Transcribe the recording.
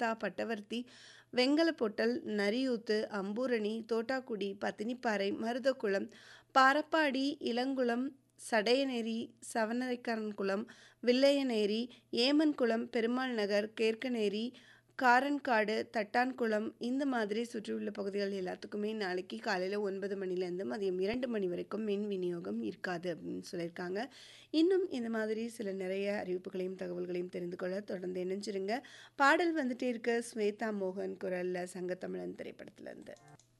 பெஸ்தா பட்டவர்த்தி வெங்கலப்பொட்டல் நரியூத்து அம்பூரணி தோட்டாக்குடி பத்தினிப்பாறை மருதக்குளம் பாரப்பாடி இளங்குளம் சடையநேரி சவனரைக்கரன்குளம் வில்லையநேரி ஏமன்குளம் பெருமாள் நகர் கேர்க்கநேரி காரன்காடு தட்டான்குளம் இந்த மாதிரி சுற்றியுள்ள பகுதிகள் எல்லாத்துக்குமே நாளைக்கு காலையில் ஒன்பது மணிலேருந்து மதியம் இரண்டு மணி வரைக்கும் மின் விநியோகம் இருக்காது அப்படின்னு சொல்லியிருக்காங்க இன்னும் இந்த மாதிரி சில நிறைய அறிவிப்புகளையும் தகவல்களையும் தெரிந்து கொள்ள தொடர்ந்து இணைஞ்சிருங்க பாடல் வந்துட்டே இருக்க ஸ்வேதா மோகன் குரலில் சங்கத்தமிழன் திரைப்படத்துலேருந்து